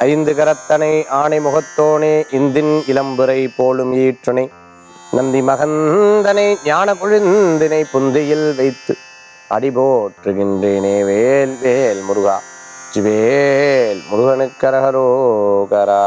ஐந்து கரத்தனை ஆணை முகத்தோனே இந்தின் இளம்புரை போலும் ஈற்றுணை நந்தி மகந்தனை ஞான கொழுந்தினை புந்தியில் வைத்து அடிபோற்றுகின்றேனே வேல் வேல் முருகா வேல் முருகனுக்கரகரோகரா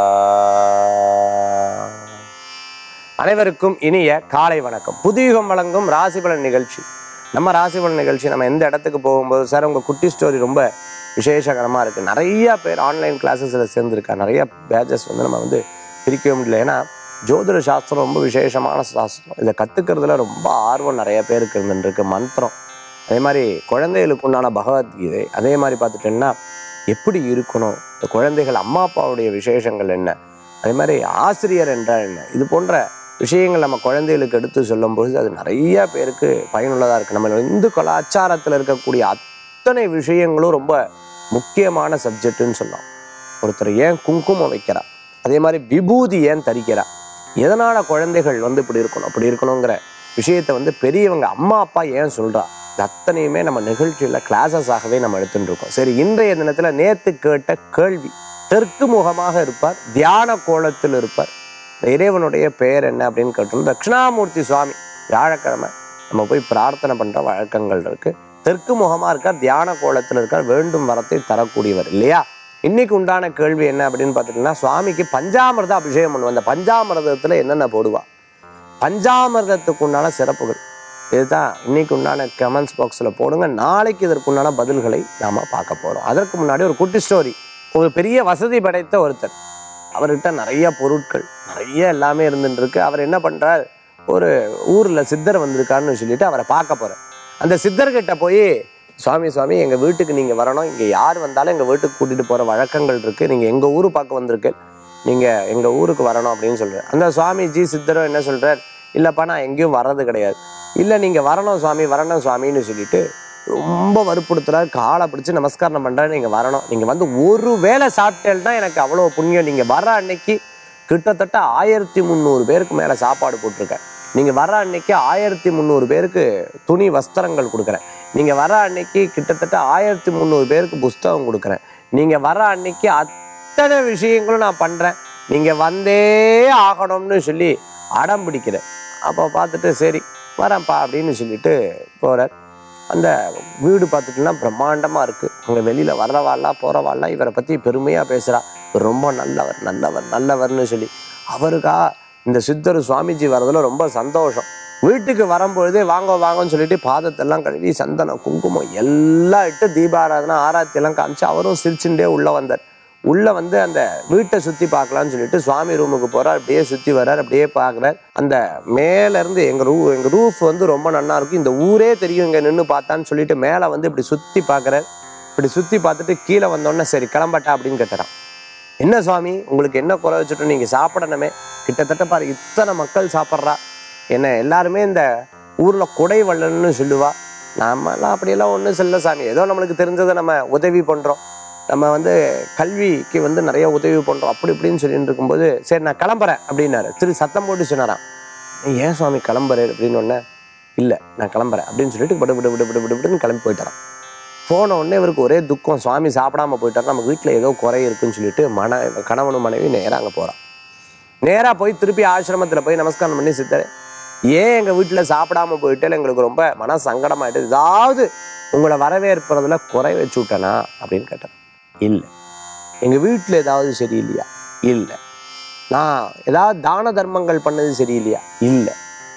அனைவருக்கும் இனிய காலை வணக்கம் புதுயுகம் வழங்கும் ராசிபலன் நிகழ்ச்சி நம்ம ராசிபலன் நிகழ்ச்சி நம்ம எந்த இடத்துக்கு போகும்போது சார் உங்கள் குட்டி ஸ்டோரி ரொம்ப விசேஷகரமாக இருக்குது நிறைய பேர் ஆன்லைன் கிளாஸஸில் சேர்ந்துருக்கா நிறைய பேஜஸ் வந்து நம்ம வந்து பிரிக்கவே முடியல ஏன்னா ஜோதிட சாஸ்திரம் ரொம்ப விசேஷமான சாஸ்திரம் இதை கற்றுக்கிறதுல ரொம்ப ஆர்வம் நிறைய பேருக்கு இருந்துருக்கு மந்திரம் அதே மாதிரி குழந்தைகளுக்கு உண்டான பகவத்கீதை அதே மாதிரி பார்த்துட்டோம்னா எப்படி இருக்கணும் இந்த குழந்தைகள் அம்மா அப்பாவுடைய விசேஷங்கள் என்ன அதே மாதிரி ஆசிரியர் என்றால் என்ன இது போன்ற விஷயங்கள் நம்ம குழந்தைகளுக்கு எடுத்து சொல்லும் பொழுது அது நிறைய பேருக்கு பயனுள்ளதாக இருக்குது நம்ம இந்து கலாச்சாரத்தில் இருக்கக்கூடிய அத்தனை விஷயங்களும் ரொம்ப முக்கியமான சப்ஜெக்ட்டுன்னு சொல்லலாம் ஒருத்தர் ஏன் குங்குமம் வைக்கிறா அதே மாதிரி விபூதி ஏன் தரிக்கிறா எதனால் குழந்தைகள் வந்து இப்படி இருக்கணும் அப்படி இருக்கணுங்கிற விஷயத்தை வந்து பெரியவங்க அம்மா அப்பா ஏன் சொல்கிறா இது அத்தனையுமே நம்ம நிகழ்ச்சியில் கிளாஸஸாகவே நம்ம எடுத்துட்டு இருக்கோம் சரி இன்றைய தினத்தில் நேத்து கேட்ட கேள்வி தெற்கு முகமாக இருப்பார் தியான கோலத்தில் இருப்பார் இந்த இறைவனுடைய பெயர் என்ன அப்படின்னு கேட்டோம் தட்சிணாமூர்த்தி சுவாமி வியாழக்கிழமை நம்ம போய் பிரார்த்தனை பண்ணுற வழக்கங்கள் இருக்கு தெற்கு முகமாக இருக்கார் தியான கோலத்தில் இருக்கார் வேண்டும் வரத்தை தரக்கூடியவர் இல்லையா இன்னைக்கு உண்டான கேள்வி என்ன அப்படின்னு பார்த்துட்டீங்கன்னா சுவாமிக்கு பஞ்சாமிர்த அபிஷேகம் பண்ணுவோம் அந்த பஞ்சாமிர்தத்தில் என்னென்ன போடுவா பஞ்சாமிர்தத்துக்கு உண்டான சிறப்புகள் இதுதான் இன்னைக்கு உண்டான கமெண்ட்ஸ் பாக்ஸில் போடுங்க நாளைக்கு இதற்கு உண்டான பதில்களை நாம் பார்க்க போகிறோம் அதற்கு முன்னாடி ஒரு குட்டி ஸ்டோரி ஒரு பெரிய வசதி படைத்த ஒருத்தர் அவர்கிட்ட நிறைய பொருட்கள் நிறைய எல்லாமே இருந்துட்டு இருக்கு அவர் என்ன பண்ணுறார் ஒரு ஊரில் சித்தர் வந்திருக்காருன்னு சொல்லிட்டு அவரை பார்க்க போகிறார் அந்த சித்தர்கிட்ட போய் சுவாமி சுவாமி எங்கள் வீட்டுக்கு நீங்கள் வரணும் இங்கே யார் வந்தாலும் எங்கள் வீட்டுக்கு கூட்டிகிட்டு போகிற வழக்கங்கள் இருக்குது நீங்கள் எங்கள் ஊர் பார்க்க வந்திருக்கு நீங்கள் எங்கள் ஊருக்கு வரணும் அப்படின்னு சொல்கிறார் அந்த சுவாமிஜி சித்தரும் என்ன சொல்கிறார் இல்லைப்பா நான் எங்கேயும் வர்றது கிடையாது இல்லை நீங்கள் வரணும் சுவாமி வரணும் சுவாமின்னு சொல்லிட்டு ரொம்ப வற்புறுத்துறாரு காலை பிடிச்சி நமஸ்காரம் பண்ணுறாரு நீங்கள் வரணும் நீங்கள் வந்து ஒரு வேளை சாப்பிட்டேன்னா எனக்கு அவ்வளோ புண்ணியம் நீங்கள் வர அன்னைக்கு கிட்டத்தட்ட ஆயிரத்தி முந்நூறு பேருக்கு மேலே சாப்பாடு போட்டிருக்கேன் நீங்கள் வர அன்னைக்கு ஆயிரத்தி முந்நூறு பேருக்கு துணி வஸ்திரங்கள் கொடுக்குறேன் நீங்கள் வர அன்னைக்கு கிட்டத்தட்ட ஆயிரத்தி முந்நூறு பேருக்கு புஸ்தகம் கொடுக்குறேன் நீங்கள் வர அன்னைக்கு அத்தனை விஷயங்களும் நான் பண்ணுறேன் நீங்கள் வந்தே ஆகணும்னு சொல்லி அடம் பிடிக்கிறேன் அப்போ பார்த்துட்டு சரி வரேன்ப்பா அப்படின்னு சொல்லிட்டு போகிறார் அந்த வீடு பார்த்துட்டுனா பிரம்மாண்டமாக இருக்குது அங்கே வெளியில் வர்றவாள்லாம் போகிறவாள்லாம் இவரை பற்றி பெருமையாக பேசுகிறா இவர் ரொம்ப நல்லவர் நல்லவர் நல்லவர்னு சொல்லி அவருக்கா இந்த சித்தர் சுவாமிஜி வர்றதுல ரொம்ப சந்தோஷம் வீட்டுக்கு வரும்பொழுதே வாங்க வாங்கன்னு சொல்லிட்டு பாதத்தெல்லாம் கழுவி சந்தனம் குங்குமம் எல்லாம் இட்டு தீபாராதனை ஆராத்தி எல்லாம் காமிச்சு அவரும் சிரிச்சுட்டே உள்ளே வந்தார் உள்ளே வந்து அந்த வீட்டை சுற்றி பார்க்கலான்னு சொல்லிட்டு சுவாமி ரூமுக்கு போகிறார் அப்படியே சுற்றி வர்றார் அப்படியே பார்க்குறார் அந்த மேலேருந்து எங்கள் ரூ எங்கள் ரூஃப் வந்து ரொம்ப நல்லா இருக்கும் இந்த ஊரே தெரியும் இங்கே நின்று பார்த்தான்னு சொல்லிட்டு மேலே வந்து இப்படி சுற்றி பார்க்குறார் இப்படி சுற்றி பார்த்துட்டு கீழே வந்தோடனே சரி கிளம்பட்டா அப்படின்னு கேட்டுறான் என்ன சுவாமி உங்களுக்கு என்ன குறை வச்சுட்டு நீங்கள் சாப்பிடணுமே கிட்டத்தட்ட பாரு இத்தனை மக்கள் சாப்பிட்றா என்ன எல்லாருமே இந்த ஊரில் குடை வள்ளல்னு சொல்லுவா நாமெல்லாம் அப்படியெல்லாம் ஒன்றும் சொல்ல சாமி ஏதோ நம்மளுக்கு தெரிஞ்சதை நம்ம உதவி பண்ணுறோம் நம்ம வந்து கல்விக்கு வந்து நிறைய உதவி பண்ணுறோம் அப்படி இப்படின்னு சொல்லிட்டு இருக்கும்போது சரி நான் கிளம்புறேன் அப்படின்னாரு திரு சத்தம் போட்டு சொன்னாராம் "நீ ஏன் சுவாமி கிளம்புற அப்படின்னு ஒன்னே இல்லை நான் கிளம்புறேன் அப்படின்னு சொல்லிட்டு விடு விடு விடு விடு விடு விடுன்னு கிளம்பி போயிட்டாராம் போன உடனே இவருக்கு ஒரே துக்கம் சுவாமி சாப்பிடாம போயிட்டார் நம்ம வீட்டில் ஏதோ குறை இருக்குன்னு சொல்லிட்டு மன கணவனும் மனைவி நேராக அங்கே போகிறான் நேராக போய் திருப்பி ஆசிரமத்தில் போய் நமஸ்காரம் பண்ணி சித்தரே ஏன் எங்கள் வீட்டில் சாப்பிடாம போயிட்டு எங்களுக்கு ரொம்ப மன சங்கடமாயிட்டு ஏதாவது உங்களை வரவேற்புறதுல குறை வச்சு விட்டனா அப்படின்னு கேட்டேன் இல்லை எங்கள் வீட்டில் ஏதாவது சரியில்லையா இல்லை நான் ஏதாவது தான தர்மங்கள் பண்ணது சரியில்லையா இல்லை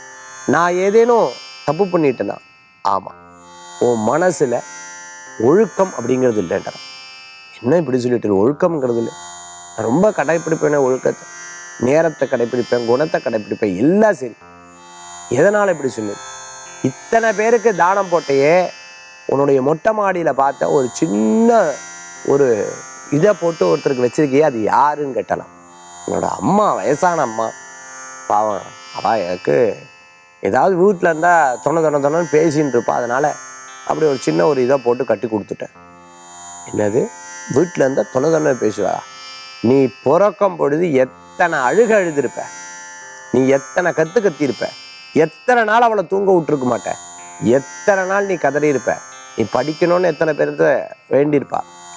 நான் ஏதேனும் தப்பு பண்ணிட்டேனா ஆமாம் உன் மனசில் ஒழுக்கம் அப்படிங்கிறது இல்லைன்ற என்ன இப்படி சொல்லிட்டு ஒழுக்கம்ங்கிறது இல்லை நான் ரொம்ப கடைப்பிடிப்பேனே ஒழுக்கத்தை நேரத்தை கடைப்பிடிப்பேன் குணத்தை கடைப்பிடிப்பேன் எல்லாம் சரி எதனால் இப்படி சொல்லு இத்தனை பேருக்கு தானம் போட்டையே உன்னுடைய மொட்டை மாடியில் பார்த்த ஒரு சின்ன ஒரு இதை போட்டு ஒருத்தருக்கு வச்சிருக்கியே அது யாருன்னு கேட்டலாம் என்னோட அம்மா வயசான அம்மா பாவம் அவ எனக்கு ஏதாவது வீட்டில் இருந்தால் தொண தொண தொணன்னு பேசின்னு இருப்பா அதனால அப்படி ஒரு சின்ன ஒரு இதை போட்டு கட்டி கொடுத்துட்டேன் என்னது வீட்டில் இருந்தால் தொண தொண பேசுவா நீ பிறக்கும் பொழுது எத்தனை அழுக அழுதுருப்ப நீ எத்தனை கத்து கத்தியிருப்ப எத்தனை நாள் அவளை தூங்க விட்டுருக்க மாட்ட எத்தனை நாள் நீ கதறி இருப்ப நீ படிக்கணும்னு எத்தனை பேர்த்த வேண்டியிருப்பா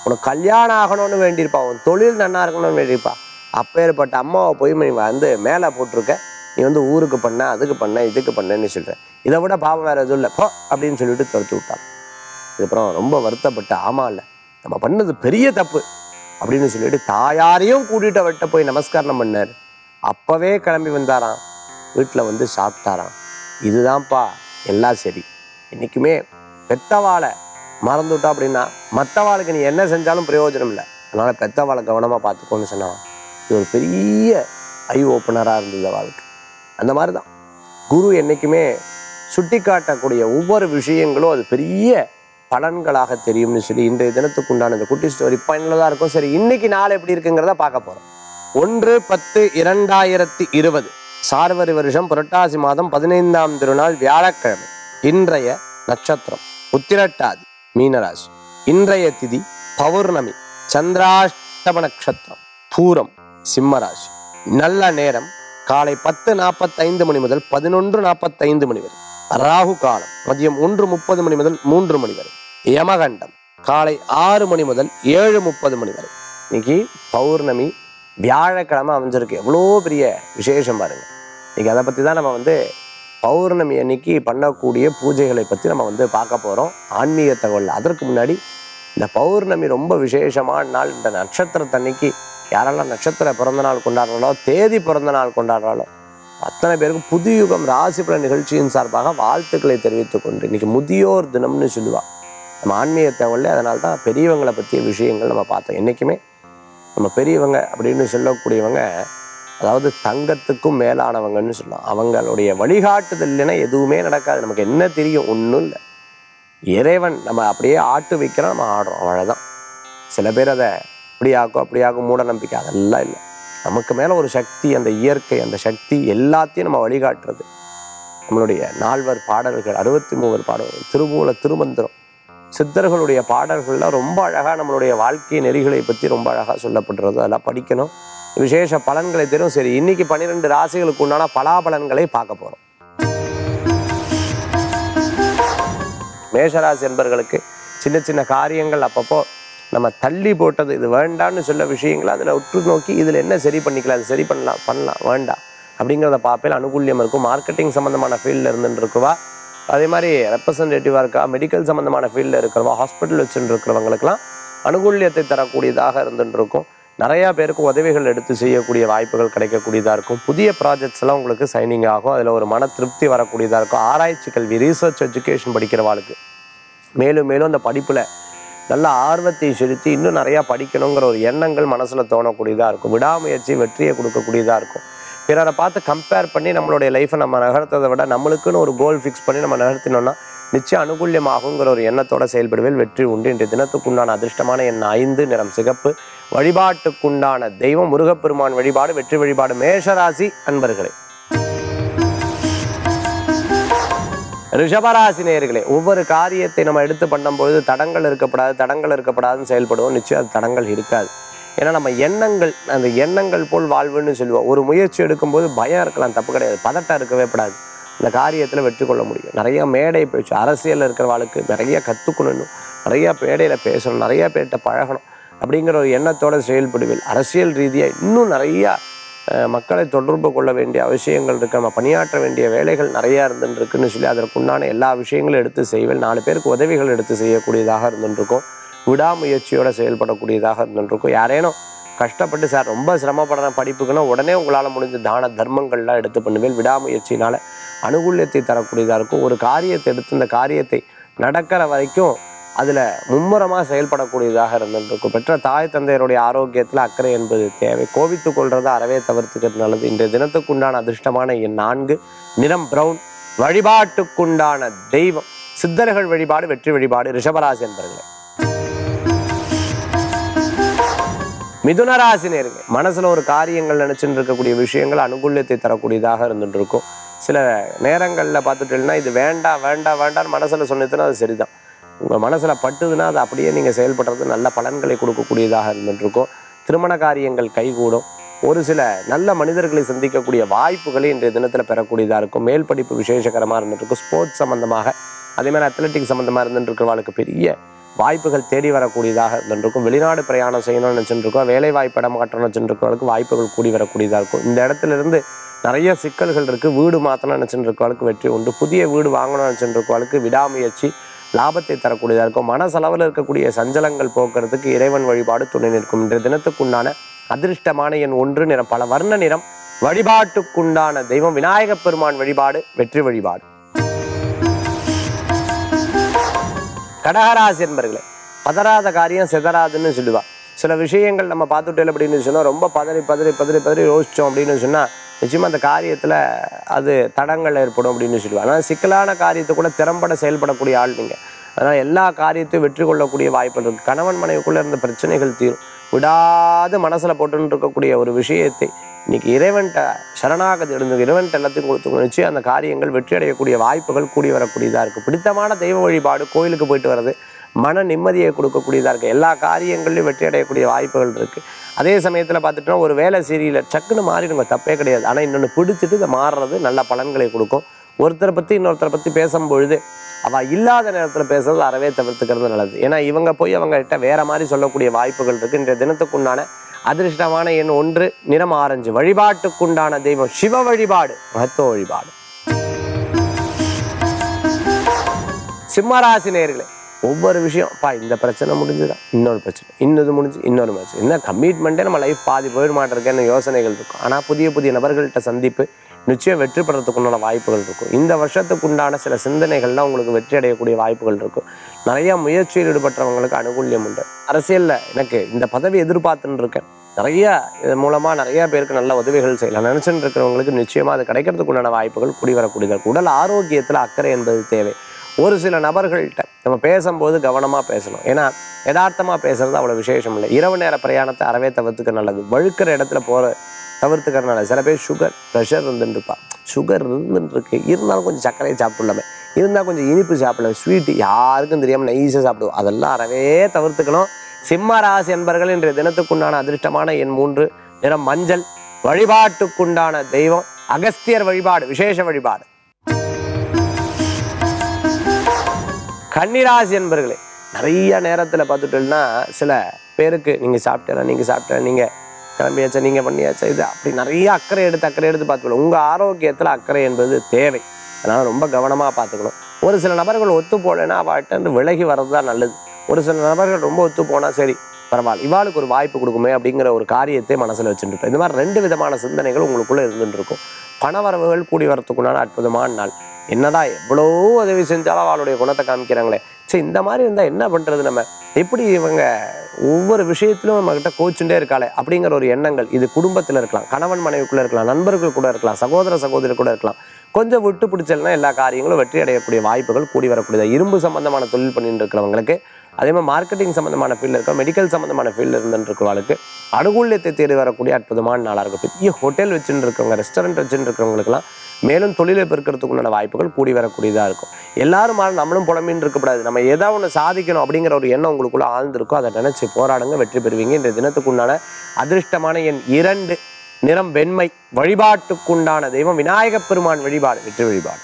உனக்கு கல்யாணம் ஆகணும்னு வேண்டியிருப்பா உன் தொழில் நன்னா இருக்கணும்னு வேண்டியிருப்பா அப்பேற்பட்ட அம்மாவை போய் நீ வந்து மேலே போட்டிருக்க நீ வந்து ஊருக்கு பண்ண அதுக்கு பண்ண இதுக்கு பண்ணேன்னு சொல்ற இதை விட பாவம் வேற எதுவும் இல்லை போ அப்படின்னு சொல்லிட்டு துரத்து விட்டான் இதுக்கப்புறம் ரொம்ப வருத்தப்பட்டு ஆமா இல்லை நம்ம பண்ணது பெரிய தப்பு அப்படின்னு சொல்லிட்டு தாயாரையும் கூட்டிட்டு அவர்கிட்ட போய் நமஸ்காரம் பண்ணார் அப்பவே கிளம்பி வந்தாராம் வீட்டில் வந்து சாப்பிட்டாராம் இதுதான்ப்பா எல்லாம் சரி என்றைக்குமே பெத்தவாளை மறந்துவிட்டா அப்படின்னா மற்றவாளுக்கு நீ என்ன செஞ்சாலும் பிரயோஜனம் இல்லை அதனால பெத்தவாளை கவனமாக பார்த்துக்கோன்னு சொன்னான் இது ஒரு பெரிய ஐ ஓப்பனராக இருந்தது அவளுக்கு அந்த மாதிரி தான் குரு என்றைக்குமே சுட்டி காட்டக்கூடிய ஒவ்வொரு விஷயங்களும் அது பெரிய பலன்களாக தெரியும்னு சொல்லி இன்றைய தினத்துக்கு உண்டான இந்த குட்டி ஸ்டோரி பயனுள்ளதாக இருக்கும் சரி இன்னைக்கு நாள் எப்படி இருக்குங்கிறத பார்க்க போகிறோம் ஒன்று பத்து இரண்டாயிரத்தி இருபது சார்வரி வருஷம் புரட்டாசி மாதம் பதினைந்தாம் திருநாள் வியாழக்கிழமை இன்றைய நட்சத்திரம் உத்திரட்டாதி மீனராசி இன்றைய திதி பௌர்ணமி சந்திராஷ்டம நட்சத்திரம் பூரம் சிம்மராசி நல்ல நேரம் காலை பத்து நாற்பத்தைந்து மணி முதல் பதினொன்று நாற்பத்தைந்து மணி வரை ராகு காலம் மதியம் ஒன்று முப்பது மணி முதல் மூன்று மணி வரை யமகண்டம் காலை ஆறு மணி முதல் ஏழு முப்பது மணி வரை இன்னைக்கு பௌர்ணமி வியாழக்கிழமை அமைஞ்சிருக்கு எவ்வளோ பெரிய விசேஷம் பாருங்க இன்னைக்கு அதை பற்றி தான் நம்ம வந்து பௌர்ணமி அன்னைக்கு பண்ணக்கூடிய பூஜைகளை பற்றி நம்ம வந்து பார்க்க போகிறோம் ஆன்மீக தகவல் அதற்கு முன்னாடி இந்த பௌர்ணமி ரொம்ப விசேஷமான நாள் இந்த நட்சத்திரத்தன்னைக்கு யாரெல்லாம் நட்சத்திர பிறந்த நாள் கொண்டாடுறாலோ தேதி பிறந்த நாள் கொண்டாடுறாலோ அத்தனை பேருக்கும் புதுயுகம் ராசி பல நிகழ்ச்சியின் சார்பாக வாழ்த்துக்களை தெரிவித்துக் கொண்டு இன்னைக்கு முதியோர் தினம்னு சொல்லுவா நம்ம ஆன்மீக தகவல்ல அதனால தான் பெரியவங்களை பற்றிய விஷயங்கள் நம்ம பார்த்தோம் என்றைக்குமே நம்ம பெரியவங்க அப்படின்னு சொல்லக்கூடியவங்க அதாவது தங்கத்துக்கும் மேலானவங்கன்னு சொல்லலாம் அவங்களுடைய வழிகாட்டுதல் இல்லைன்னா எதுவுமே நடக்காது நமக்கு என்ன தெரியும் ஒன்றும் இல்லை இறைவன் நம்ம அப்படியே ஆட்டு வைக்கிறோம் நம்ம ஆடுறோம் அவ்வளோதான் சில பேர் அதை இப்படி ஆக்கும் அப்படி ஆக்கும் மூட நம்பிக்கை அதெல்லாம் இல்லை நமக்கு மேலே ஒரு சக்தி அந்த இயற்கை அந்த சக்தி எல்லாத்தையும் நம்ம வழிகாட்டுறது நம்மளுடைய நால்வர் பாடல்கள் அறுபத்தி மூவர் பாடல்கள் திருமூல திருமந்திரம் சித்தர்களுடைய பாடல்கள்லாம் ரொம்ப அழகாக நம்மளுடைய வாழ்க்கை நெறிகளை பற்றி ரொம்ப அழகாக சொல்லப்படுறது அதெல்லாம் படிக்கணும் விசேஷ பலன்களை தெரியும் சரி இன்னைக்கு பன்னிரெண்டு ராசிகளுக்கு உண்டான பலாபலன்களை பார்க்க போகிறோம் மேஷராசி என்பர்களுக்கு சின்ன சின்ன காரியங்கள் அப்பப்போ நம்ம தள்ளி போட்டது இது வேண்டான்னு சொல்ல விஷயங்களை அதில் உற்று நோக்கி இதில் என்ன சரி பண்ணிக்கலாம் அது சரி பண்ணலாம் பண்ணலாம் வேண்டாம் அப்படிங்கிறத பார்ப்பேன் அனுகூல்யம் இருக்கும் மார்க்கெட்டிங் சம்மந்தமான ஃபீல்டில் இருந்துட்டு இருக்குவா அதே மாதிரி ரெப்ரசன்டேட்டிவாக இருக்கா மெடிக்கல் சம்மந்தமான ஃபீல்டில் இருக்கிறவா ஹாஸ்பிட்டல் வச்சுட்டு இருக்கிறவங்களுக்கெல்லாம் அனுகூல்யத்தை தரக்கூடியதாக இருந்துட்டு இருக்கும் நிறையா பேருக்கு உதவிகள் எடுத்து செய்யக்கூடிய வாய்ப்புகள் கிடைக்கக்கூடியதாக இருக்கும் புதிய ப்ராஜெக்ட்ஸ் எல்லாம் உங்களுக்கு சைனிங் ஆகும் அதில் ஒரு மன திருப்தி வரக்கூடியதாக இருக்கும் ஆராய்ச்சி கல்வி ரீசர்ச் எஜுகேஷன் படிக்கிறவாளுக்கு மேலும் மேலும் அந்த படிப்பில் நல்ல ஆர்வத்தை செலுத்தி இன்னும் நிறையா படிக்கணுங்கிற ஒரு எண்ணங்கள் மனசில் தோணக்கூடியதாக இருக்கும் விடாமுயற்சி வெற்றியை கொடுக்கக்கூடியதாக இருக்கும் பிறரை பார்த்து கம்பேர் பண்ணி நம்மளுடைய லைஃப்பை நம்ம நகர்த்ததை விட நம்மளுக்குன்னு ஒரு கோல் ஃபிக்ஸ் பண்ணி நம்ம நகர்த்தினோம்னா நிச்சயம் அனுகூல்யமாகுங்கிற ஒரு எண்ணத்தோட செயல்படுவேல் வெற்றி உண்டு இன்றைய தினத்துக்குண்டான அதிர்ஷ்டமான எண் ஐந்து நிறம் சிகப்பு வழிபாட்டுக்குண்டான தெய்வம் முருகப்பெருமான் வழிபாடு வெற்றி வழிபாடு மேஷராசி அன்பர்களே ரிஷபராசி நேயர்களே ஒவ்வொரு காரியத்தை நம்ம எடுத்து பண்ணும்பொழுது தடங்கள் இருக்கப்படாது தடங்கள் இருக்கப்படாதுன்னு செயல்படுவோம் நிச்சயம் அது தடங்கள் இருக்காது ஏன்னா நம்ம எண்ணங்கள் அந்த எண்ணங்கள் போல் வாழ்வுன்னு சொல்லுவோம் ஒரு முயற்சி எடுக்கும்போது பயம் இருக்கலாம் தப்பு கிடையாது பதட்டம் இருக்கவே கூடாது இந்த காரியத்தில் வெற்றி கொள்ள முடியும் நிறைய மேடை பேச்சு அரசியலில் இருக்கிறவாளுக்கு நிறைய கற்றுக்கணும் நிறைய மேடையில் பேசணும் நிறைய பேர்கிட்ட பழகணும் அப்படிங்கிற ஒரு எண்ணத்தோட செயல்படுவேன் அரசியல் ரீதியாக இன்னும் நிறையா அஹ், மக்களை தொடர்பு கொள்ள வேண்டிய அவசியங்கள் இருக்கு நம்ம பணியாற்ற வேண்டிய வேலைகள் நிறையா இருந்துட்டு இருக்குன்னு சொல்லி அதற்குண்டான எல்லா விஷயங்களும் எடுத்து செய்வேன் நாலு பேருக்கு உதவிகள் எடுத்து செய்யக்கூடியதாக இருந்துருக்கும் விடாமுயற்சியோட செயல்படக்கூடியதாக இருந்துருக்கும் யாரேனும் கஷ்டப்பட்டு சார் ரொம்ப சிரமப்படுற படிப்புக்குன்னா உடனே உங்களால் முடிஞ்ச தான தர்மங்கள்லாம் எடுத்து பண்ணுவேன் விடாமுயற்சினால அனுகூல்யத்தை தரக்கூடியதாக இருக்கும் ஒரு காரியத்தை எடுத்து இந்த காரியத்தை நடக்கிற வரைக்கும் அதில் மும்முரமாக செயல்படக்கூடியதாக இருந்துருக்கும் பெற்ற தாய் தந்தையருடைய ஆரோக்கியத்தில் அக்கறை என்பது தேவை கோவித்து கொள்றதை அறவே தவிர்த்துக்கிறது நல்லது இன்றைய தினத்துக்குண்டான அதிர்ஷ்டமான என் நான்கு நிறம் பிரவுன் வழிபாட்டுக்குண்டான தெய்வம் சித்தர்கள் வழிபாடு வெற்றி வழிபாடு ரிஷபராசி என்பர்களே மிதுனராசி நேருங்க மனசுல ஒரு காரியங்கள் நினைச்சுட்டு இருக்கக்கூடிய விஷயங்கள் அனுகூல்யத்தை தரக்கூடியதாக இருந்துட்டு இருக்கும் சில நேரங்களில் பார்த்துட்டீங்கன்னா இது வேண்டாம் வேண்டாம் வேண்டாம்னு மனசுல சொன்னதுன்னா அது சரிதான் உங்க மனசுல பட்டுதுன்னா அது அப்படியே நீங்க செயல்படுறது நல்ல பலன்களை கொடுக்கக்கூடியதாக இருந்துட்டு இருக்கும் திருமண காரியங்கள் கைகூடும் ஒரு சில நல்ல மனிதர்களை சந்திக்கக்கூடிய வாய்ப்புகளை இன்றைய தினத்தில் பெறக்கூடியதாக இருக்கும் மேல் படிப்பு விசேஷகரமாக இருந்துட்டு இருக்கும் ஸ்போர்ட்ஸ் சம்மந்தமாக அதே மாதிரி அத்லெட்டிக் சம்மந்தமாக இருந்துட்டு இருக்கிறவங்களுக்கு பெரிய வாய்ப்புகள் தேடி வரக்கூடியதாக இருந்திருக்கும் வெளிநாடு பிரயாணம் செய்யணும்னு நினச்சிருக்கோம் வேலை வாய்ப்பு இடம் மாற்றணும்னு நினச்சிருக்கவங்களுக்கு வாய்ப்புகள் கூடி வரக்கூடியதாக இருக்கும் இந்த இடத்துல இருந்து நிறைய சிக்கல்கள் இருக்குது வீடு மாற்றணும்னு நினச்சிருக்கவங்களுக்கு வெற்றி உண்டு புதிய வீடு வாங்கணும்னு நினச்சிருக்கவங்களுக்கு விடாமுயற்சி லாபத்தை தரக்கூடியதாக இருக்கும் மனசளவில் இருக்கக்கூடிய சஞ்சலங்கள் போக்குறதுக்கு இறைவன் வழிபாடு துணை நிற்கும் இன்றைய தினத்துக்குண்டான அதிர்ஷ்டமான எண் ஒன்று நிறம் பல வர்ண நிறம் வழிபாட்டுக்குண்டான தெய்வம் விநாயகப் பெருமான் வழிபாடு வெற்றி வழிபாடு கடகராசி என்பர்களே பதறாத காரியம் சிதறாதுன்னு சொல்லுவா சில விஷயங்கள் நம்ம பார்த்துட்டோம் அப்படின்னு சொன்னால் ரொம்ப பதறி பதறி பதறி பதறி யோசிச்சோம் அப்படின்னு சொன்னால் நிச்சயமாக அந்த காரியத்தில் அது தடங்கள் ஏற்படும் அப்படின்னு சொல்லுவாங்க ஆனால் சிக்கலான காரியத்தை கூட திறம்பட செயல்படக்கூடிய ஆள் நீங்கள் அதனால் எல்லா காரியத்தையும் வெற்றி கொள்ளக்கூடிய வாய்ப்புகள் இருக்குது கணவன் மனைவிக்குள்ளே இருந்த பிரச்சனைகள் தீரும் விடாது மனசில் போட்டுன்னு இருக்கக்கூடிய ஒரு விஷயத்தை இன்னைக்கு இறைவன்கிட்ட சரணாகதி எழுந்து இறைவன்கிட்ட எல்லாத்தையும் கொடுத்து நிச்சயம் அந்த காரியங்கள் வெற்றி அடையக்கூடிய வாய்ப்புகள் கூடி வரக்கூடியதாக இருக்குது பிடித்தமான தெய்வ வழிபாடு கோயிலுக்கு போயிட்டு வர்றது மன நிம்மதியை கொடுக்கக்கூடியதாக இருக்குது எல்லா காரியங்கள்லையும் வெற்றி அடையக்கூடிய வாய்ப்புகள் இருக்குது அதே சமயத்தில் பார்த்துட்டோம்னா ஒரு வேலை சீரியல சக்குன்னு மாறிடுங்க தப்பே கிடையாது ஆனால் இன்னொன்று பிடிச்சிட்டு இதை மாறுறது நல்ல பலன்களை கொடுக்கும் ஒருத்தரை பற்றி இன்னொருத்தரை பற்றி பேசும்பொழுது அவள் இல்லாத நேரத்தில் பேசுறது அறவே தவிர்த்துக்கிறது நல்லது ஏன்னா இவங்க போய் அவங்ககிட்ட வேற மாதிரி சொல்லக்கூடிய வாய்ப்புகள் இருக்குது இன்றைய தினத்துக்குண்டான அதிர்ஷ்டமான எண் ஒன்று நிறம் ஆரஞ்சு வழிபாட்டுக்குண்டான தெய்வம் சிவ வழிபாடு மகத்துவ வழிபாடு சிம்மராசி நேர்களே ஒவ்வொரு விஷயம் பா இந்த பிரச்சனை முடிஞ்சுதான் இன்னொரு பிரச்சனை இன்னொரு முடிஞ்சு இன்னொரு பிரச்சனை என்ன கமிட்மெண்ட்டே நம்ம லைஃப் பாதி போயிட மாட்டிருக்கேன்னு யோசனைகள் இருக்கும் ஆனால் புதிய புதிய நபர்கள்ட்ட சந்திப்பு நிச்சயம் வெற்றி பெறத்துக்குண்டான வாய்ப்புகள் இருக்கும் இந்த வருஷத்துக்கு உண்டான சில சிந்தனைகள்லாம் உங்களுக்கு வெற்றி அடையக்கூடிய வாய்ப்புகள் இருக்கும் நிறைய முயற்சியில் ஈடுபட்டவங்களுக்கு அனுகூல்யம் உண்டு அரசியலில் எனக்கு இந்த பதவி எதிர்பார்த்துன்னு இருக்கேன் நிறைய இது மூலமாக நிறைய பேருக்கு நல்ல உதவிகள் செய்யலாம் நினச்சிட்டு இருக்கிறவங்களுக்கு நிச்சயமாக அது கிடைக்கிறதுக்கு உண்டான வாய்ப்புகள் கூடி வரக்கூடியதாக இருக்கும் உடல் ஆரோக்கியத்தில் அக்கறை என்பது தேவை ஒரு சில நபர்கள்ட்ட நம்ம பேசும்போது கவனமாக பேசணும் ஏன்னா யதார்த்தமாக பேசுறது அவ்வளோ விசேஷம் இல்லை இரவு நேர பிரயாணத்தை அறவே தவிர்த்துக்க நல்லது வழுக்கிற இடத்துல போகிற தவிர்த்துக்கிற நல்லது சில பேர் சுகர் ப்ரெஷர் இருந்துட்டு இருப்பா சுகர் இருந்துட்டு இருக்கு இருந்தாலும் கொஞ்சம் சர்க்கரையை சாப்பிடலாமே இருந்தால் கொஞ்சம் இனிப்பு சாப்பிடலாம் ஸ்வீட்டு யாருக்கும் தெரியாமல் நைஸாக சாப்பிடுவோம் அதெல்லாம் அறவே தவிர்த்துக்கணும் சிம்ம ராசி என்பர்கள் இன்றைய தினத்துக்குண்டான அதிர்ஷ்டமான எண் மூன்று நிறம் மஞ்சள் வழிபாட்டுக்குண்டான தெய்வம் அகஸ்தியர் வழிபாடு விசேஷ வழிபாடு கன்னிராசி என்பர்களே நிறைய நேரத்தில் பார்த்துட்டோம்னா சில பேருக்கு நீங்கள் சாப்பிட்டா நீங்கள் சாப்பிட்டா நீங்கள் கிளம்பியாச்சா நீங்கள் பண்ணியாச்சா இது அப்படி நிறைய அக்கறை எடுத்து அக்கறை எடுத்து பார்த்துக்கணும் உங்கள் ஆரோக்கியத்தில் அக்கறை என்பது தேவை அதனால் ரொம்ப கவனமாக பார்த்துக்கணும் ஒரு சில நபர்கள் ஒத்து போகலைன்னா அவள்கிட்ட இருந்து விலகி வர்றது தான் நல்லது ஒரு சில நபர்கள் ரொம்ப ஒத்து போனால் சரி பரவாயில்ல இவாளுக்கு ஒரு வாய்ப்பு கொடுக்குமே அப்படிங்கிற ஒரு காரியத்தை மனசில் வச்சுட்டு இருப்பேன் இந்த மாதிரி ரெண்டு விதமான சிந்தனைகள் உங்களுக்குள்ளே இருந்துட்டு இருக்கும் பணவரவுகள் கூடி வரத்துக்குண்டான அற்புதமான நாள் என்னடா எவ்வளோ உதவி செஞ்சாலும் அவளுடைய குணத்தை காமிக்கிறாங்களே சரி இந்த மாதிரி இருந்தால் என்ன பண்ணுறது நம்ம எப்படி இவங்க ஒவ்வொரு விஷயத்திலும் நம்மக்கிட்ட கோச்சுட்டே இருக்காளே அப்படிங்கிற ஒரு எண்ணங்கள் இது குடும்பத்தில் இருக்கலாம் கணவன் மனைவிக்குள்ளே இருக்கலாம் நண்பர்கள் கூட இருக்கலாம் சகோதர சகோதரி கூட இருக்கலாம் கொஞ்சம் விட்டு பிடிச்சல்னா எல்லா காரியங்களும் வெற்றி அடையக்கூடிய வாய்ப்புகள் கூடி வரக்கூடியது இரும்பு சம்பந்தமான தொழில் பண்ணிட்டு இருக்கிறவங்களுக்கு அதே மாதிரி மார்க்கெட்டிங் சம்பந்தமான ஃபீல்டில் இருக்க மெடிக்கல் சம்பந்தமான ஃபீல்டில் இருந்துட்டு இருக்கிறவங்களுக்கு அனுகூல்யத்தை தேடி வரக்கூடிய அற்புதமான நாளாக இருக்கும் பெரிய ஹோட்டல் வச்சுட்டு இருக்கவங்க ரெஸ்டாரண்ட் வச்சுட்டு இருக்கிறவங்களுக்குலாம் மேலும் தொழிலை பெருக்கிறதுக்குண்டான வாய்ப்புகள் கூடி வரக்கூடியதாக இருக்கும் எல்லாரும் மாற நம்மளும் புலம்பின்னு இருக்கக்கூடாது நம்ம ஏதாவது ஒன்று சாதிக்கணும் அப்படிங்கிற ஒரு எண்ணம் உங்களுக்குள்ள ஆழ்ந்திருக்கும் அதை நினைச்சு போராடுங்க வெற்றி பெறுவீங்க இந்த தினத்துக்குண்டான அதிர்ஷ்டமான எண் இரண்டு நிறம் வெண்மை வழிபாட்டுக்குண்டான தெய்வம் விநாயகப் பெருமான் வழிபாடு வெற்றி வழிபாடு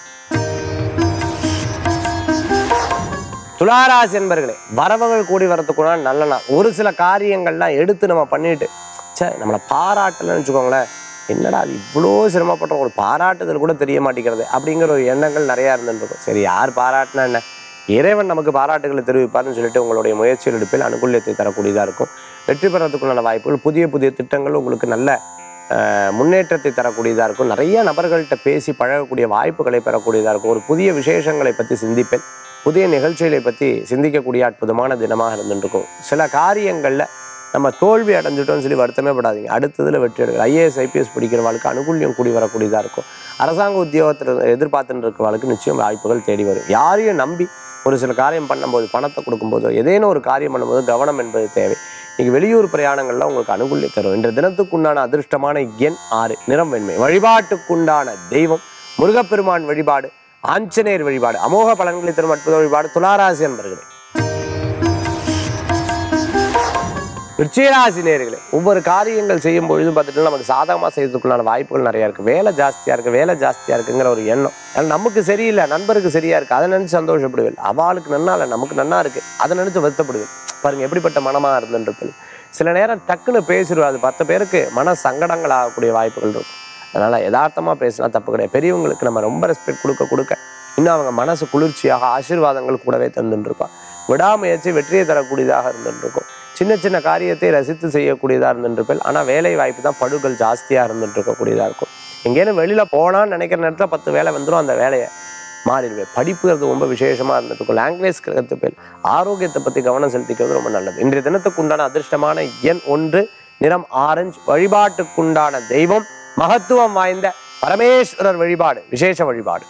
துளாராசி என்பர்களே வரவுகள் கூடி வரத்துக்குண்டான நல்ல நாள் ஒரு சில காரியங்கள்லாம் எடுத்து நம்ம பண்ணிட்டு சே நம்மளை பாராட்டலன்னு வச்சுக்கோங்களேன் என்னடா அது இவ்வளோ சிரமப்பட்டோம் ஒரு பாராட்டுதல் கூட தெரிய மாட்டேங்கிறது அப்படிங்கிற ஒரு எண்ணங்கள் நிறையா இருந்துருக்கும் சரி யார் பாராட்டினா என்ன இறைவன் நமக்கு பாராட்டுகளை தெரிவிப்பார்னு சொல்லிட்டு உங்களுடைய முயற்சிகள் எடுப்பில் அனுகூல்யத்தை தரக்கூடியதாக இருக்கும் வெற்றி பெறத்துக்குண்டான வாய்ப்புகள் புதிய புதிய திட்டங்கள் உங்களுக்கு நல்ல அஹ், முன்னேற்றத்தை தரக்கூடியதாக இருக்கும் நிறைய நபர்கள்ட்ட பேசி பழகக்கூடிய வாய்ப்புகளை பெறக்கூடியதாக இருக்கும் ஒரு புதிய விசேஷங்களை பற்றி சிந்திப்பேன் புதிய நிகழ்ச்சிகளை பற்றி சிந்திக்கக்கூடிய அற்புதமான தினமாக இருந்துருக்கும் சில காரியங்களில் நம்ம தோல்வி அடைஞ்சிட்டோம்னு சொல்லி வருத்தமே படாதீங்க அடுத்ததில் வெற்றி எடுக்கிற ஐஏஎஸ் ஐபிஎஸ் படிக்கிறவளுக்கு அனுகூல்யம் கூடி வரக்கூடியதாக இருக்கும் அரசாங்க உத்தியோகத்தில் எதிர்பார்த்துட்டு இருக்கிறவளுக்கு நிச்சயம் வாய்ப்புகள் தேடி வரும் யாரையும் நம்பி ஒரு சில காரியம் பண்ணும்போது பணத்தை கொடுக்கும்போதோ ஏதேனும் ஒரு காரியம் பண்ணும்போது கவனம் என்பது தேவை இன்னைக்கு வெளியூர் பிரயாணங்கள்ல உங்களுக்கு அனுகூல்யம் தரும் இன்று தினத்துக்குண்டான அதிர்ஷ்டமான எண் ஆறு நிறம் வெண்மை வழிபாட்டுக்குண்டான தெய்வம் முருகப்பெருமான் வழிபாடு ஆஞ்சநேயர் வழிபாடு அமோக பலன்களை தரும் அற்புத வழிபாடு துளாராசி என்பர்களே விருச்சிகராசி நேர்களே ஒவ்வொரு காரியங்கள் செய்யும் பொழுதும் பார்த்துட்டு நமக்கு சாதகமாக செய்யறதுக்குள்ளான வாய்ப்புகள் நிறையா இருக்குது வேலை ஜாஸ்தியாக இருக்குது வேலை ஜாஸ்தியாக இருக்குங்கிற ஒரு எண்ணம் ஏன்னா நமக்கு சரியில்லை நண்பருக்கு சரியா இருக்குது அதை நினச்சி சந்தோஷப்படுவேன் அவளுக்கு நன்னா இல்லை நமக்கு நன்னா இருக்குது அதை நினச்சி வருத்தப்படுவேன் பாருங்க எப்படிப்பட்ட மனமாக இருந்துருப்பேன் சில நேரம் டக்குன்னு பேசிடுவோம் அது பத்து பேருக்கு மன சங்கடங்கள் ஆகக்கூடிய வாய்ப்புகள் இருக்கும் அதனால் யதார்த்தமாக பேசினா தப்பு கிடையாது பெரியவங்களுக்கு நம்ம ரொம்ப ரெஸ்பெக்ட் கொடுக்க கொடுக்க இன்னும் அவங்க மனசு குளிர்ச்சியாக ஆசீர்வாதங்கள் கூடவே தந்துட்டு இருப்பா விடாமுயற்சி வெற்றியை தரக்கூடியதாக இருந்துட்டு இருக்கும் சின்ன சின்ன காரியத்தை ரசித்து செய்யக்கூடியதாக இருந்துட்டு இருப்பேன் ஆனால் வேலை வாய்ப்பு தான் படுகள் ஜாஸ்தியாக இருந்துட்டு இருக்கக்கூடியதாக இருக்கும் எங்கேயும் வெளியில் போனான்னு நினைக்கிற நேரத்தில் பத்து வேலை வந்துடும் அந்த வேலையை மாறிடுவேன் படிப்புங்கிறது ரொம்ப விசேஷமாக இருந்துட்டு இருக்கும் லாங்குவேஜ் கற்று பேர் ஆரோக்கியத்தை பற்றி கவனம் செலுத்திக்கிறது ரொம்ப நல்லது இன்றைய தினத்துக்கு உண்டான அதிர்ஷ்டமான எண் ஒன்று நிறம் ஆரஞ்சு வழிபாட்டுக்குண்டான தெய்வம் மகத்துவம் வாய்ந்த பரமேஸ்வரர் வழிபாடு விசேஷ வழிபாடு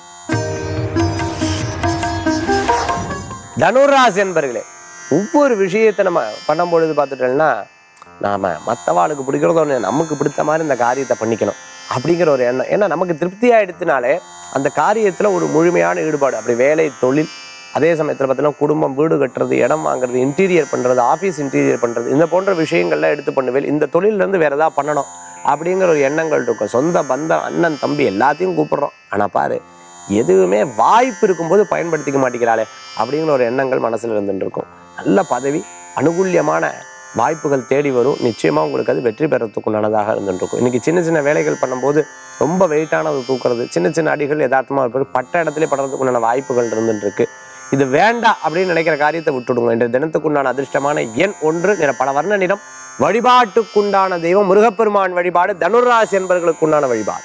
தனுராசி என்பர்களே ஒவ்வொரு விஷயத்தை நம்ம பண்ணும் பொழுது பார்த்துட்டோம்னா நாம மற்றவாளுக்கு பிடிக்கிறதோ ஒண்ணு, நமக்கு பிடித்த மாதிரி இந்த காரியத்தை பண்ணிக்கணும் அப்படிங்கிற ஒரு எண்ணம் ஏன்னா நமக்கு திருப்தி ஆயிடுத்தினாலே அந்த காரியத்தில் ஒரு முழுமையான ஈடுபாடு அப்படி வேலை தொழில் அதே சமயத்தில் பார்த்தீங்கன்னா குடும்பம் வீடு கட்டுறது இடம் வாங்குறது இன்டீரியர் பண்ணுறது ஆஃபீஸ் இன்டீரியர் பண்ணுறது இந்த போன்ற விஷயங்கள்லாம் எடுத்து பண்ணுவேன் இந்த தொழிலேருந்து வேறு ஏதாவது பண்ணணும் அப்படிங்கிற ஒரு எண்ணங்கள் இருக்கும் சொந்த பந்தம் அண்ணன் தம்பி எல்லாத்தையும் கூப்பிடுறோம் ஆனால் பாரு எதுவுமே வாய்ப்பு இருக்கும்போது பயன்படுத்திக்க மாட்டேங்கிறாளே அப்படிங்கிற ஒரு எண்ணங்கள் மனசில் இருந்துட்டு இருக்கும் நல்ல பதவி அனுகூல்யமான வாய்ப்புகள் தேடி வரும் நிச்சயமாக உங்களுக்கு அது வெற்றி பெறத்துக்குண்டானதாக இருந்துட்டு இருக்கும் இன்னைக்கு சின்ன சின்ன வேலைகள் பண்ணும்போது ரொம்ப வெயிட்டானது தூக்குறது சின்ன சின்ன அடிகள் யதார்த்தமாக இருப்பது பட்ட இடத்துல படுறதுக்குண்டான வாய்ப்புகள் இருந்துட்டு இருக்கு இது வேண்டாம் அப்படின்னு நினைக்கிற காரியத்தை விட்டுடுங்க இன்றைய தினத்துக்குண்டான அதிர்ஷ்டமான எண் ஒன்று நிற பல வர்ண நிறம் வழிபாட்டுக்குண்டான தெய்வம் முருகப்பெருமான் வழிபாடு தனுராசி என்பவர்களுக்குண்டான வழிபாடு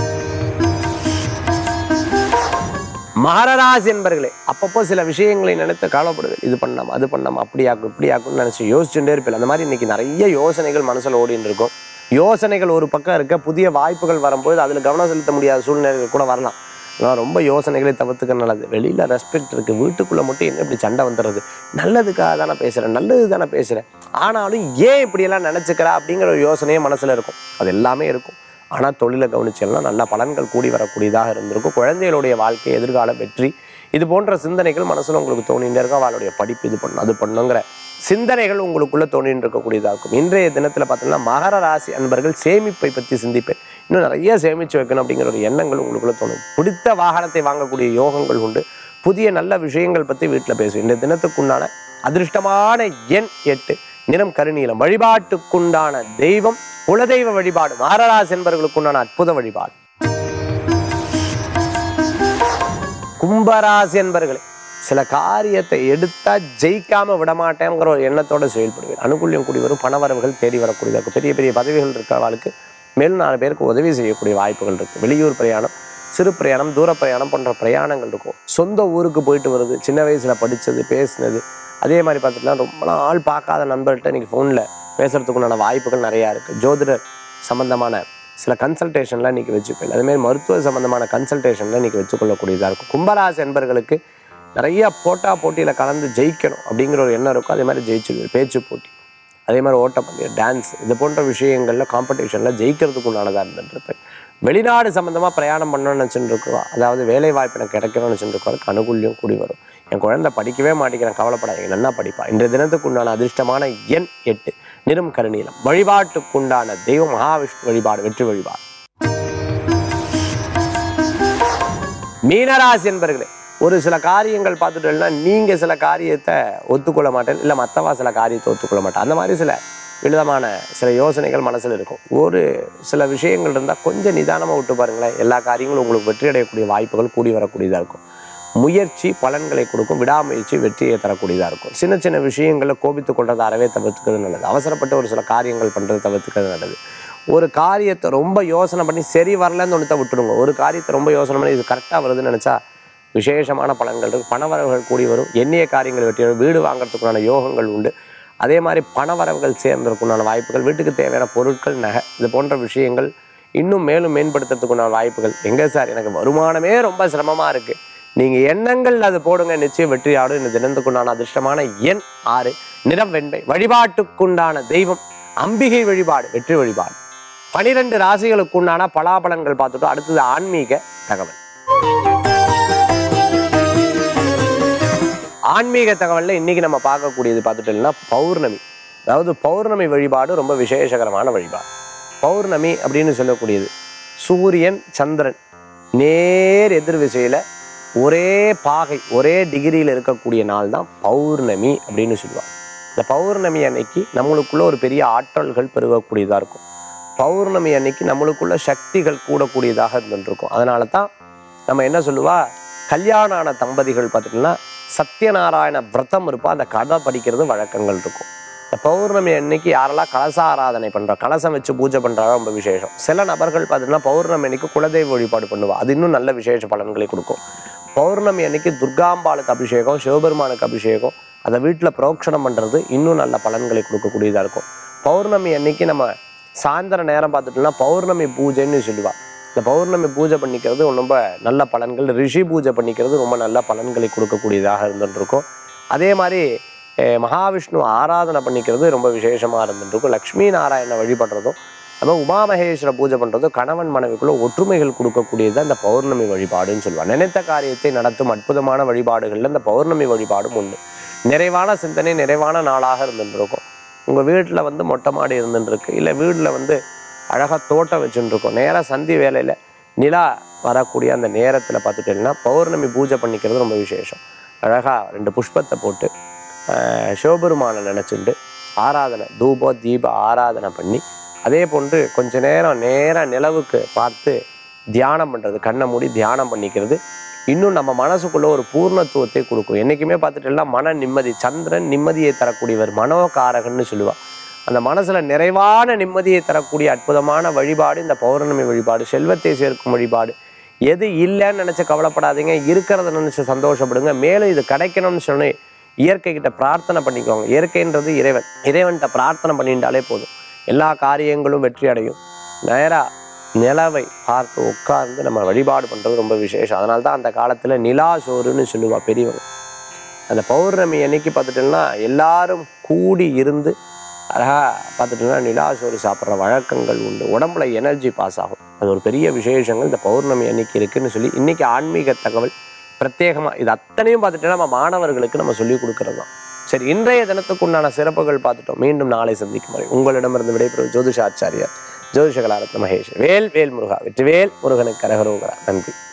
மகரராசி என்பர்களே அப்பப்போ சில விஷயங்களை நினைத்து கவலைப்படுவேன் இது பண்ணாம அது பண்ணாம அப்படியாக்கும் இப்படியாக்கும்னு நினைச்சு யோசிச்சுட்டே இருப்பேன் அந்த மாதிரி இன்னைக்கு நிறைய யோசனைகள் மனசுல ஓடின்னு இருக்கும் யோசனைகள் ஒரு பக்கம் இருக்க புதிய வாய்ப்புகள் வரும்போது அதில் கவனம் செலுத்த முடியாத சூழ்நிலைகள் கூட வரலாம் ஆனால் ரொம்ப யோசனைகளை தவிர்த்துக்க நல்லது வெளியில் ரெஸ்பெக்ட் இருக்குது வீட்டுக்குள்ளே மட்டும் என்ன இப்படி சண்டை வந்துடுறது நல்லதுக்காக தானே பேசுகிறேன் நல்லது தானே பேசுகிறேன் ஆனாலும் ஏன் இப்படியெல்லாம் நினச்சிக்கிறா அப்படிங்கிற ஒரு யோசனையே மனசில் இருக்கும் அது எல்லாமே இருக்கும் ஆனால் தொழிலை கவனிச்செல்லாம் நல்ல பலன்கள் கூடி வரக்கூடியதாக இருந்திருக்கும் குழந்தைகளுடைய வாழ்க்கை எதிர்கால வெற்றி இது போன்ற சிந்தனைகள் மனசுல உங்களுக்கு தோணிகிட்டே இருக்கும் அவளுடைய படிப்பு இது பண்ணும் அது பண்ணுங்கிற சிந்தனைகள் உங்களுக்குள்ள தோணின்னு இருக்கக்கூடியதாக இருக்கும் இன்றைய தினத்தில் பார்த்தீங்கன்னா மகர ராசி அன்பர்கள் சேமிப்பை பற்றி சிந்திப்பேன் இன்னும் நிறைய சேமிச்சு வைக்கணும் அப்படிங்கிற ஒரு எண்ணங்கள் உங்களுக்குள்ள தோணும் பிடித்த வாகனத்தை வாங்கக்கூடிய யோகங்கள் உண்டு புதிய நல்ல விஷயங்கள் பற்றி வீட்டில் பேசுவேன் இந்த தினத்துக்குண்டான அதிர்ஷ்டமான எண் எட்டு நிறம் கருநீலம் வழிபாட்டுக்குண்டான தெய்வம் குலதெய்வ வழிபாடு மகராசி என்பவர்களுக்குண்டான அற்புத வழிபாடு கும்பராசி என்பர்களே சில காரியத்தை எடுத்தா ஜெயிக்காம விடமாட்டேங்கிற ஒரு எண்ணத்தோட செயல்படுவேன் அனுகூல்யம் கூடி வரும் பணவரவுகள் தேடி வரக்கூடியதாக இருக்கும் பெரிய பெரிய பதவிகள் இருக்கிறவர்களுக்கு மேலும் நாலு பேருக்கு உதவி செய்யக்கூடிய வாய்ப்புகள் இருக்கு வெளியூர் பிரயாணம் சிறு பிரயாணம் தூர பிரயாணம் போன்ற பிரயாணங்கள் இருக்கும் சொந்த ஊருக்கு போயிட்டு வருது சின்ன வயசுல படிச்சது பேசினது அதே மாதிரி பார்த்துட்டுனா ரொம்ப நாள் பார்க்காத நண்பர்கிட்ட இன்னைக்கு ஃபோனில் பேசுறதுக்குண்டான வாய்ப்புகள் நிறையா இருக்குது ஜோதிடர் சம்பந்தமான சில கன்சல்டேஷன்லாம் இன்றைக்கி வச்சுப்பேன் அதேமாதிரி மருத்துவ சம்பந்தமான கன்சல்டேஷன்லாம் இன்றைக்கி வச்சுக்கொள்ளக்கூடியதாக இருக்கும் கும்பராசி என்பர்களுக்கு நிறைய போட்டா போட்டியில் கலந்து ஜெயிக்கணும் அப்படிங்கிற ஒரு எண்ணம் இருக்கும் அதே மாதிரி ஜெயிச்சிருவேன் பேச்சு போட்டி அதே மாதிரி ஓட்டப்பந்தயம் டான்ஸ் இது போன்ற விஷயங்களில் காம்படிஷனில் ஜெயிக்கிறதுக்கு உண்டானதாக இருந்துருப்பேன் வெளிநாடு சம்மந்தமாக பிரயாணம் பண்ணணும்னு நினச்சிட்டு இருக்கோம் அதாவது வேலை வாய்ப்பு எனக்கு கிடைக்கணும்னு நினச்சிட்டு இருக்கோம் அனுகூல்யம் கூடி வரும் என் குழந்தை படிக்கவே மாட்டேங்கிறேன் கவலைப்படாதீங்க நல்லா படிப்பா இன்றைய தினத்துக்கு உண்டான அதிர்ஷ்டமான எண் எட்டு நிறம் கருநீலம் வழிபாட்டுக்குண்டான தெய்வம் மகாவிஷ்ணு வழிபாடு வெற்றி வழிபாடு மீனராசி என்பர்களே ஒரு சில காரியங்கள் பார்த்துட்டோம்னா நீங்கள் சில காரியத்தை ஒத்துக்கொள்ள மாட்டேன் இல்லை மற்றவா சில காரியத்தை ஒத்துக்கொள்ள மாட்டேன் அந்த மாதிரி சில விதமான சில யோசனைகள் மனசில் இருக்கும் ஒரு சில விஷயங்கள் இருந்தால் கொஞ்சம் நிதானமாக விட்டு பாருங்களேன் எல்லா காரியங்களும் உங்களுக்கு வெற்றி அடையக்கூடிய வாய்ப்புகள் கூடி வரக்கூடியதாக இருக்கும் முயற்சி பலன்களை கொடுக்கும் விடாமுயற்சி வெற்றியை தரக்கூடியதாக இருக்கும் சின்ன சின்ன விஷயங்களில் கோபித்து கொள்றதை அறவே தவிர்த்துக்கிறது நல்லது அவசரப்பட்டு ஒரு சில காரியங்கள் பண்ணுறது தவிர்த்துக்கிறது நல்லது ஒரு காரியத்தை ரொம்ப யோசனை பண்ணி சரி வரலன்னு ஒன்றத்தை விட்டுடுங்க ஒரு காரியத்தை ரொம்ப யோசனை பண்ணி இது கரெக்டாக வருதுன்னு நினச்சா விசேஷமான பலன்கள் இருக்குது பணவரவுகள் கூடி வரும் எண்ணிய காரியங்கள் வெற்றி வரும். வீடு வாங்குறதுக்குண்டான யோகங்கள் உண்டு அதே மாதிரி பணவரவுகள் சேர்ந்ததுக்குண்டான வாய்ப்புகள் வீட்டுக்கு தேவையான பொருட்கள் நகை இது போன்ற விஷயங்கள் இன்னும் மேலும் மேம்படுத்துறதுக்குண்டான வாய்ப்புகள் எங்கே சார் எனக்கு வருமானமே ரொம்ப சிரமமாக இருக்குது நீங்கள் எண்ணங்கள் அது போடுங்க நிச்சயம் வெற்றி ஆடும் இந்த தினத்துக்குண்டான அதிர்ஷ்டமான எண் ஆறு நிறம் வெண்மை வழிபாட்டுக்குண்டான தெய்வம் அம்பிகை வழிபாடு வெற்றி வழிபாடு பனிரெண்டு ராசிகளுக்குண்டான பலாபலன்கள் பார்த்துட்டோம் அடுத்தது ஆன்மீக தகவல் ஆன்மீக தகவலில் இன்னைக்கு நம்ம பார்க்கக்கூடியது பார்த்துட்டோம்னா பௌர்ணமி அதாவது பௌர்ணமி வழிபாடு ரொம்ப விசேஷகரமான வழிபாடு பௌர்ணமி அப்படின்னு சொல்லக்கூடியது சூரியன் சந்திரன் நேர் எதிர் திசையில ஒரே பாகை ஒரே டிகிரியில் இருக்கக்கூடிய நாள் தான் பௌர்ணமி அப்படின்னு சொல்லுவாங்க இந்த பௌர்ணமி அன்னைக்கு நம்மளுக்குள்ள ஒரு பெரிய ஆற்றல்கள் பெருகக்கூடியதாக இருக்கும் பௌர்ணமி அன்னைக்கு நம்மளுக்குள்ள சக்திகள் கூடக்கூடியதாக இருந்துருக்கும் அதனால தான் நம்ம என்ன சொல்லுவா கல்யாணம் ஆன தம்பதிகள் பார்த்திங்கன்னா சத்யநாராயண விரதம் இருப்பா அந்த கதை படிக்கிறது வழக்கங்கள் இருக்கும் இந்த பௌர்ணமி அன்னைக்கு யாரெல்லாம் கலச ஆராதனை பண்ணுறா கலசம் வச்சு பூஜை பண்ணுறாங்க ரொம்ப விசேஷம் சில நபர்கள் பார்த்தீங்கன்னா பௌர்ணமி அன்னைக்கு குலதெய்வ வழிபாடு பண்ணுவா அது இன்னும் நல்ல விசேஷ பலன்களை கொடுக்கும் பௌர்ணமி அன்னைக்கு துர்காம்பாளுக்கு அபிஷேகம் சிவபெருமானுக்கு அபிஷேகம் அதை வீட்டில் புரோக்ஷணம் பண்ணுறது இன்னும் நல்ல பலன்களை கொடுக்கக்கூடியதாக இருக்கும் பௌர்ணமி அன்னைக்கு நம்ம சாயந்தர நேரம் பார்த்துட்டோம்னா பௌர்ணமி பூஜைன்னு சொல்லுவா இந்த பௌர்ணமி பூஜை பண்ணிக்கிறது ரொம்ப நல்ல பலன்கள் ரிஷி பூஜை பண்ணிக்கிறது ரொம்ப நல்ல பலன்களை கொடுக்கக்கூடியதாக இருந்துருக்கும் அதே மாதிரி அஹ், மகாவிஷ்ணு ஆராதனை பண்ணிக்கிறது ரொம்ப விசேஷமாக இருந்துருக்கும் லக்ஷ்மி நாராயண வழிபடுறதும் நம்ம உமாமகேஸ்வர பூஜை பண்ணுறதும் கணவன் மனைவிக்குள்ள ஒற்றுமைகள் கொடுக்கக்கூடியது அந்த பௌர்ணமி வழிபாடுன்னு சொல்லுவாங்க நினைத்த காரியத்தை நடத்தும் அற்புதமான வழிபாடுகளில் இந்த பௌர்ணமி வழிபாடும் ஒன்று நிறைவான சிந்தனை நிறைவான நாளாக இருந்துருக்கும் உங்கள் வீட்டில் வந்து மொட்டை மாடி இருந்துருக்கு இல்லை வீட்டில் வந்து அழகாக தோட்டம் வச்சுட்டு இருக்கோம் நேராக சந்தி வேலையில் நிலா வரக்கூடிய அந்த நேரத்தில் பார்த்துட்டீங்கன்னா பௌர்ணமி பூஜை பண்ணிக்கிறது ரொம்ப விசேஷம் அழகாக ரெண்டு புஷ்பத்தை போட்டு ஆஹ், சிவபெருமானை நினச்சிட்டு ஆராதனை தூப தீப ஆராதனை பண்ணி அதே போன்று கொஞ்ச நேரம் நேராக நிலவுக்கு பார்த்து தியானம் பண்ணுறது கண்ணை மூடி தியானம் பண்ணிக்கிறது இன்னும் நம்ம மனசுக்குள்ள ஒரு பூர்ணத்துவத்தை கொடுக்கும் என்றைக்குமே பார்த்துட்டோம்னா மன நிம்மதி சந்திரன் நிம்மதியை தரக்கூடியவர் மனோகாரகன்னு சொல்லுவா அந்த மனசுல நிறைவான நிம்மதியை தரக்கூடிய அற்புதமான வழிபாடு இந்த பௌர்ணமி வழிபாடு செல்வத்தை சேர்க்கும் வழிபாடு எது இல்லைன்னு நினைச்சு கவலைப்படாதீங்க இருக்கிறத நினைச்சு சந்தோஷப்படுங்க மேலும் இது கிடைக்கணும்னு சொல்லி இயற்கை கிட்ட பிரார்த்தனை பண்ணிக்கோங்க இயற்கைன்றது இறைவன் இறைவன்கிட்ட பிரார்த்தனை பண்ணிட்டாலே போதும் எல்லா காரியங்களும் வெற்றி அடையும் நேரா நிலவை பார்த்து உட்கார்ந்து நம்ம வழிபாடு பண்றது ரொம்ப விசேஷம் அதனால தான் அந்த காலத்துல நிலா சோறுன்னு சொல்லுவா பெரியவங்க அந்த பௌர்ணமி அன்னைக்கு பார்த்துட்டோம்னா எல்லாரும் கூடி இருந்து அழகா பார்த்துட்டோம்னா நிலா சோறு சாப்பிட்ற வழக்கங்கள் உண்டு உடம்புல எனர்ஜி பாஸ் ஆகும் அது ஒரு பெரிய விசேஷங்கள் இந்த பௌர்ணமி அன்னைக்கு இருக்குன்னு சொல்லி இன்னைக்கு ஆன்மீக தகவல் பிரத்யேகமாக இது அத்தனையும் பார்த்துட்டோம்னா நம்ம மாணவர்களுக்கு நம்ம சொல்லிக் கொடுக்கறது தான் சரி இன்றைய தினத்துக்குண்டான சிறப்புகள் பார்த்துட்டோம் மீண்டும் நாளை சந்திக்கும் வரை உங்களிடமிருந்து விடைபெறும் ஜோதிஷாச்சாரியார் ஜோதிஷ கலாரத்ன மகேஷ் வேல் வேல் முருகா வெற்றிவேல் முருகனுக்கு கரகரோகரா நன்றி